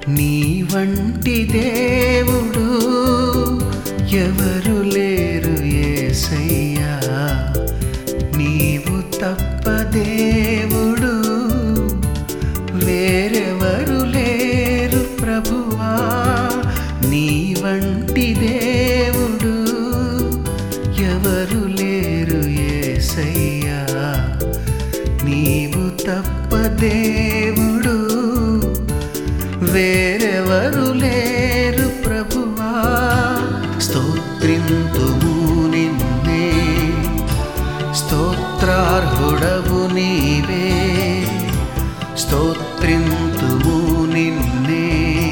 నీ వంటి దేవుడు ఎవరు లేరు ఏసయ్యా నీవు తప్ప దేవుడు వేరెవరు లేరు ప్రభువా నీ వంటి దేవుడు ఎవరు లేరు ఏసయ్యా నీవు తప్ప దేవుడు వేరెవరు లేరు ప్రభువా స్తోత్రింతుము నిన్నే స్తోత్రార్హుడవు నీవే స్తోత్రింతుము నిన్నే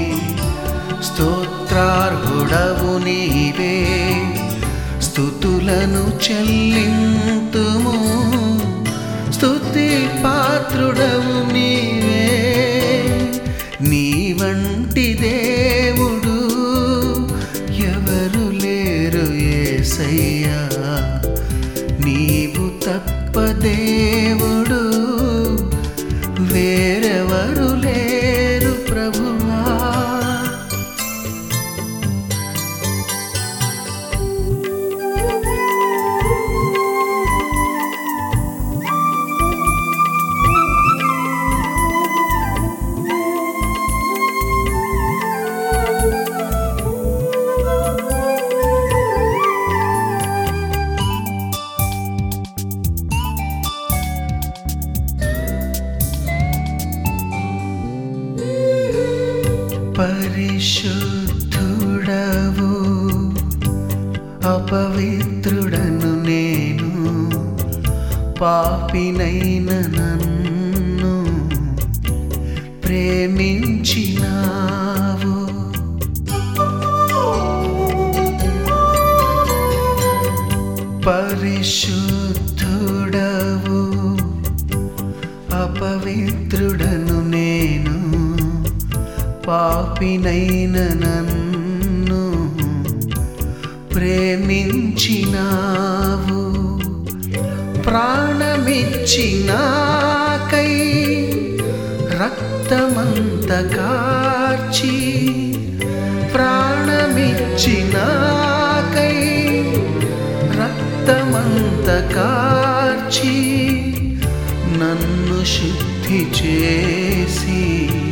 స్తోత్రార్హుడవు నీవే స్థుతులను చెల్లింతుము స్తుతి పాత్రుడవు నీవే నీ వంటి దేవుడు ఎవరు లేరు ఏసయ్యా నీవు తప్ప దేవుడు వేరెవరు లేరు ప్రభువా పరిశుద్ధుడవు అపవిత్రుడను నేను పాపినైన నన్ను ప్రేమించినావు పరిశుద్ధుడవు అపవిత్రుడను నేను పాపినైన నన్ను ప్రేమించినావు ప్రాణమిచ్చినాకై రక్తమంత కార్చి ప్రాణమిచ్చినాకై రక్తమంత కార్చి నన్ను శుద్ధి చేసి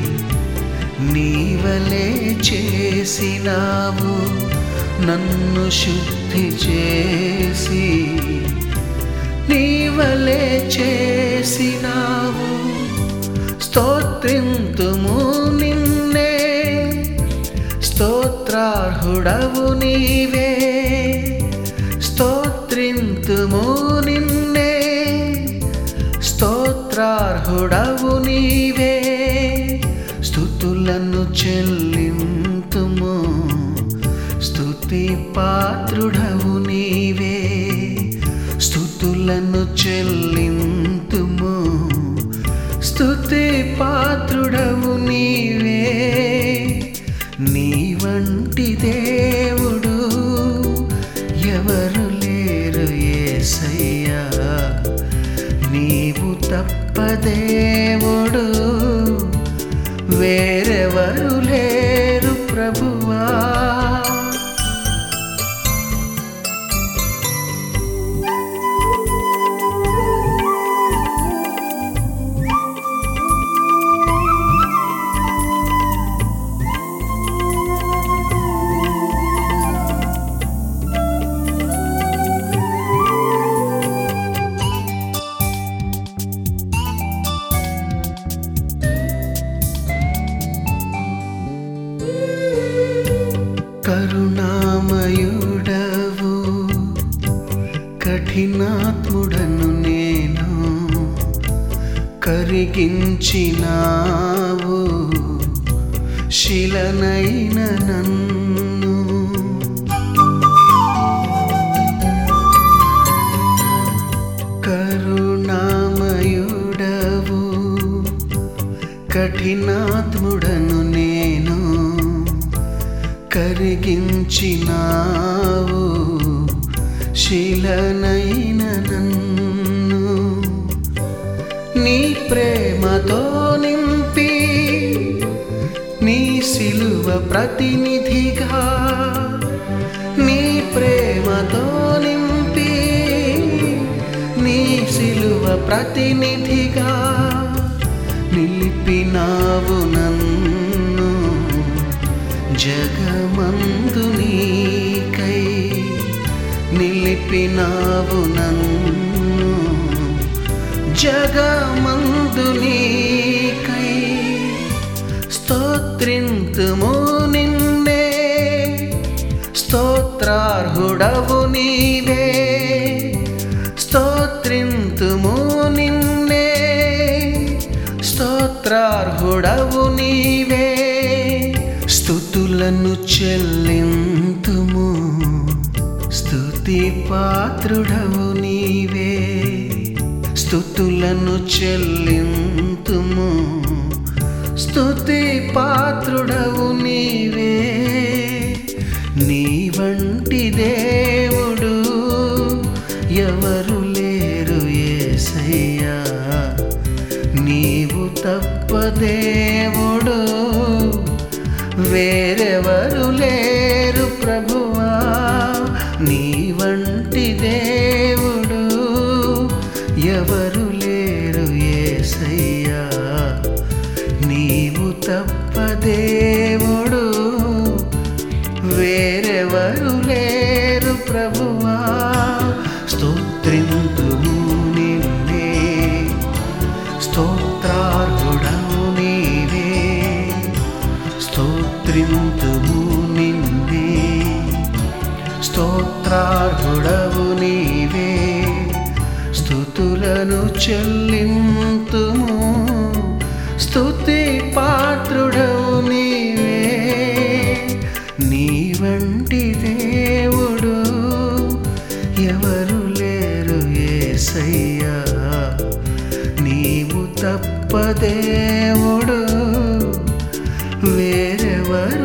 నీవలే చేసినావు నన్ను శుద్ధి చేసి నీవలే చేసినావు స్తోత్రింతుము నిన్నే స్తోత్రార్హుడవు నీవే స్తోత్రింతుము నిన్నే స్తోత్రార్హుడవు నీవే స్థుతులను చెల్లింతుము స్తుతి పాత్రుడవు నీవే స్థుతులను చెల్లింతుము స్తుతి పాత్రుడవు నీవే నీ వంటి దేవుడు ఎవరు లేరు ఏసయ్యా నీవు తప్ప దేవుడు వేరెవరు లేరు ప్రభువా కరుణామయుడవు కఠినాత్ముడను నేను కరిగించినావు శిలనైన నన్ను కరుణామయుడవు కఠినాత్ముడను నేను కరిగించినావు శిలనైన నన్ను నీ ప్రేమతో నింపి నీ సిలువ ప్రతినిధిగా నీ ప్రేమతో నింపి నీ సిలువ ప్రతినిధిగా నిలిపినావు నన్ను జగమందు నీకై నిలిపినావు నన్ను జగమందు నీకై స్తోత్రింతుము నిన్నే స్తోత్రార్హుడవు నీవే స్తోత్రింతుము నిన్నే స్తోత్రార్హుడవు నీవే స్థుతులను చెల్లింతుము స్తుతి పాత్రుడవు నీవే స్థుతులను చెల్లింతుము స్తుతి పాత్రుడవు నీవే నీ వంటి దేవుడు ఎవరు లేరు ఏసయ్యా నీవు తప్ప దేవుడు వేరెవరు లేరు ప్రభువా నీ వంటి దేవుడు ఎవరు లేరు ఏసయ్యా నీవు తప్ప దేవుడు వేరెవరు లేరు ప్రభువా స్తోత్రింతుము నిన్నే స్తోత్రార్హుడవు నీవే స్తోత్రింతుము నిన్నే స్తోత్రార్హుడవు నీవే స్థుతులను చెల్లింతుము స్తుతి పాత్రుడవు నీవే నీ వంటి దేవుడు ఎవరు లేరు ఏసయ్యా నీవు తప్ప దేవుడు వేరెవరు